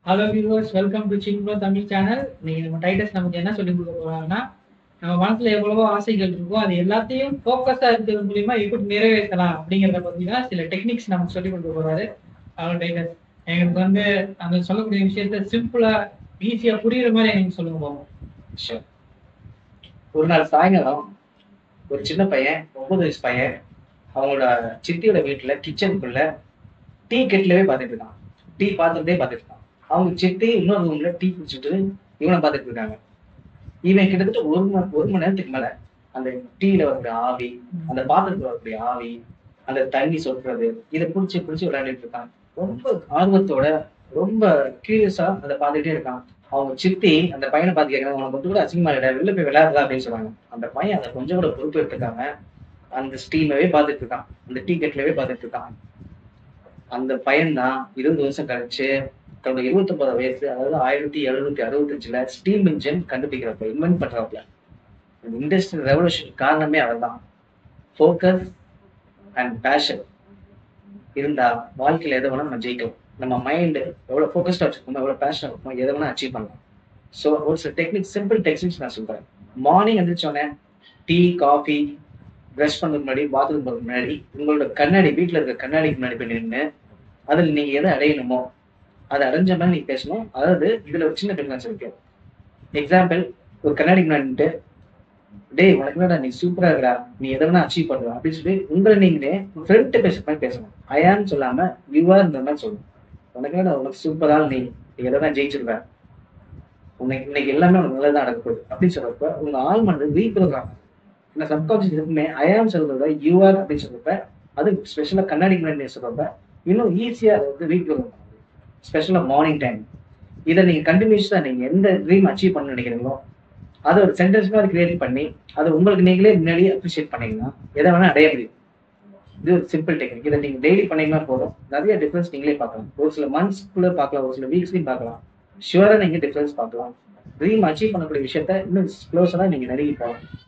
Hello viewers welcome to சிங்க்ளோ Tamil channel இன்னைக்கு நம்ம டைட்டஸ் நமக்கு என்ன சொல்லி கொடுக்க போறாங்கன்னா நம்ம மனசுல எவ்வளவோ ஆசைகள் இருக்கோ அது எல்லாத்தையும் ஃபோக்கஸா இருக்கிறது மூலியமா எப்படி நிறைவேற்றலாம் அப்படிங்கிறத பத்தி தான் சில டெக்னிக்ஸ் நமக்கு சொல்லி கொடுக்க போறாரு ஹலோ டைட்டஸ் எங்களுக்கு வந்து அந்த சொல்லக்கூடிய விஷயத்த சிம்பிளா ஈஸியா புரியுற மாதிரி எங்களுக்கு சொல்லுங்க போவோம் Sure. ஒரு நாள் சாயங்காலம் ஒரு சின்ன பையன் ஒன்பது வயசு பையன் அவங்களோட சித்தியோட வீட்டுல கிச்சனுக்குள்ள டீ கெட்லவே பார்த்துட்டு இருக்கான் டீ பாத்திரத்தே பார்த்துட்டு இருக்கான் அவங்க சித்தி இன்னொரு ரூம்ல டீ குடிச்சிட்டு இவனை பார்த்துட்டு இருக்காங்க இவன் கிட்டத்தட்ட ஒரு மணி ஒரு மணி நேரத்துக்கு மேல அந்த டீல வரக்கூடிய ஆவி அந்த பாத்திரத்துல வரக்கூடிய ஆவி அந்த தண்ணி சொட்டுறது இதை புடிச்சு புடிச்சு விளையாடிட்டு இருக்கான் ரொம்ப ஆர்வத்தோட ரொம்ப கியூரியஸா அதை பார்த்துட்டே இருக்கான் அவங்க சித்தி அந்த பையனை பார்த்து கேட்கறாங்க உனக்கு கொஞ்சம் கூட அசிங்கமா இல்ல வெளில போய் விளையாடுறா அப்படின்னு சொல்றாங்க அந்த பையன் அதை கொஞ்சம் கூட பொறுப்பு எடுத்துக்காம அந்த ஸ்டீமவே பார்த்துட்டு இருக்கான் அந்த டீ கெட்லவே பார்த்துட்டு இருக்கான் அந்த பையன் தான் இருபது வருஷம் கழிச்சு தன்னோட இருபத்தி ஒன்பது வயசு அதாவது ஆயிரத்தி எழுநூத்தி அறுபத்தஞ்சுல ஸ்டீம் இன்ஜின் கண்டுபிடிக்கிறப்ப இன்வென்ட் பண்றப்பல இந்த இண்டஸ்ட்ரியல் ரெவல்யூஷன் காரணமே அவர் தான் ஃபோக்கஸ் அண்ட் பேஷன் இருந்தா வாழ்க்கையில எதை வேணா நம்ம ஜெயிக்கலாம் நம்ம மைண்ட் எவ்வளவு ஃபோக்கஸ்டா வச்சிருக்கோமோ எவ்வளவு பேஷன் இருக்குமோ எதை வேணா அச்சீவ் பண்ணலாம் ஸோ ஒரு சில டெக்னிக் சிம்பிள் டெக்னிக்ஸ் நான் சொல்றேன் மார்னிங் எந்திரிச்சோடனே டீ காஃபி ப்ரஷ் பண்ணுறதுக்கு முன்னாடி பாத்ரூம் போகிறதுக்கு முன்னாடி உங்களோட கண்ணாடி வீட்டில் இருக்க கண்ணாடிக்கு முன்னாடி போய் நின்று அதில் நீங்க எதை அடையணுமோ அதை அடைஞ்ச மாதிரி நீங்க பேசணும் அதாவது இதுல ஒரு சின்ன டிஃபரன்ஸ் இருக்கு எக்ஸாம்பிள் ஒரு கண்ணாடிக்கு முன்னாடி நின்னுட்டு டேய் உனக்கு என்னடா நீ சூப்பரா இருக்கடா நீ எதை வேணா அச்சீவ் பண்ற அப்படின்னு சொல்லி உங்களை நீங்களே ஃப்ரெண்ட் பேசுற மாதிரி பேசணும் ஐயான்னு சொல்லாம யூஆர் இந்த மாதிரி சொல்லணும் உனக்கு என்னடா உனக்கு சூப்பரா நீ நீ எதை வேணா ஜெயிச்சிருவ உனக்கு இன்னைக்கு எல்லாமே உனக்கு நல்லதா நடக்க போகுது அப்படின்னு சொல்றப்ப உங்க ஆள் மனது வீக் இருக்காங்க இந்த சப்கான்சியஸ் இருக்குமே ஐஆம் சொல்றத யூஆர் அப்படின்னு சொல்றப்ப அது ஸ்பெஷலா கண்ணாடி முன்னாடி சொல்றப்ப இன்னும் ஈஸியா அதை வந்து வீக் வரும் ஸ்பெஷலா மார்னிங் டைம் இதை நீங்க கண்டினியூஸா நீங்க எந்த ட்ரீம் அச்சீவ் பண்ண நினைக்கிறீங்களோ அதை ஒரு சென்டென்ஸ் மாதிரி கிரியேட் பண்ணி அதை உங்களுக்கு நீங்களே முன்னாடியே அப்ரிஷியேட் பண்ணீங்கன்னா எதை வேணா அடைய முடியும் இது ஒரு சிம்பிள் டெக்னிக் இதை நீங்க டெய்லி பண்ணீங்கன்னா போதும் நிறைய டிஃபரன்ஸ் நீங்களே பார்க்கலாம் ஒரு சில மந்த்ஸ்க்குள்ள பார்க்கலாம் ஒரு சில வீக்ஸ்லையும் பார்க்கலாம் ஷுவரா நீங்க டிஃபரன்ஸ் பார்க்கலாம் ட்ரீம் அச்சீவ் பண்ணக்கூடிய விஷயத்த இன்னும் க்ளோஸரா நீங்க நெருங்கி போகலாம்